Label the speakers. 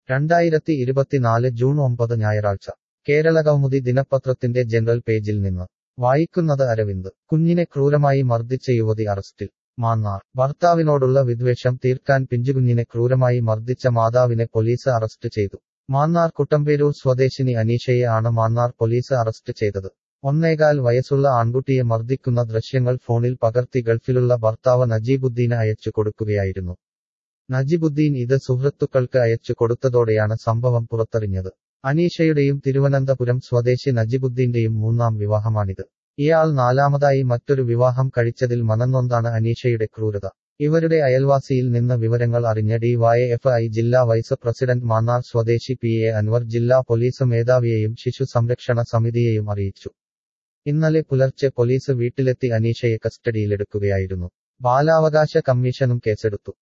Speaker 1: രണ്ടായിരത്തി ഇരുപത്തിനാല് ജൂൺ ഒമ്പത് ഞായറാഴ്ച കേരളകൗമുദി ദിനപത്രത്തിന്റെ ജനറൽ പേജിൽ നിന്ന് വായിക്കുന്നത് അരവിന്ദ് കുഞ്ഞിനെ ക്രൂരമായി മർദ്ദിച്ച യുവതി അറസ്റ്റിൽ മാന്നാർ ഭർത്താവിനോടുള്ള വിദ്വേഷം തീർക്കാൻ പിഞ്ചുകുഞ്ഞിനെ ക്രൂരമായി മർദ്ദിച്ച മാതാവിനെ പോലീസ് അറസ്റ്റ് ചെയ്തു മാന്നാർ കുട്ടമ്പേരൂർ സ്വദേശിനി അനീഷയെ ആണ് മാന്നാർ പോലീസ് അറസ്റ്റ് ചെയ്തത് ഒന്നേകാൽ വയസ്സുള്ള ആൺകുട്ടിയെ മർദ്ദിക്കുന്ന ദൃശ്യങ്ങൾ ഫോണിൽ പകർത്തി ഗൾഫിലുള്ള ഭർത്താവ് നജീബുദ്ദീന് അയച്ചു കൊടുക്കുകയായിരുന്നു നജിബുദ്ദീൻ ഇത് സുഹൃത്തുക്കൾക്ക് അയച്ചു കൊടുത്തതോടെയാണ് സംഭവം പുറത്തറിഞ്ഞത് അനീഷയുടെയും തിരുവനന്തപുരം സ്വദേശി നജിബുദ്ദീന്റെയും മൂന്നാം വിവാഹമാണിത് ഇയാൾ നാലാമതായി മറ്റൊരു വിവാഹം കഴിച്ചതിൽ മനന്നൊന്താണ് അനീഷയുടെ ക്രൂരത ഇവരുടെ അയൽവാസിയിൽ നിന്ന് വിവരങ്ങൾ അറിഞ്ഞ ഡിവൈഎഫ്ഐ ജില്ലാ വൈസ് പ്രസിഡന്റ് മാന്നാർ സ്വദേശി പി എ അൻവർ ജില്ലാ പോലീസ് മേധാവിയെയും ശിശു സംരക്ഷണ സമിതിയെയും അറിയിച്ചു ഇന്നലെ പുലർച്ചെ പോലീസ് വീട്ടിലെത്തി അനീഷയെ കസ്റ്റഡിയിലെടുക്കുകയായിരുന്നു ബാലാവകാശ കമ്മീഷനും കേസെടുത്തു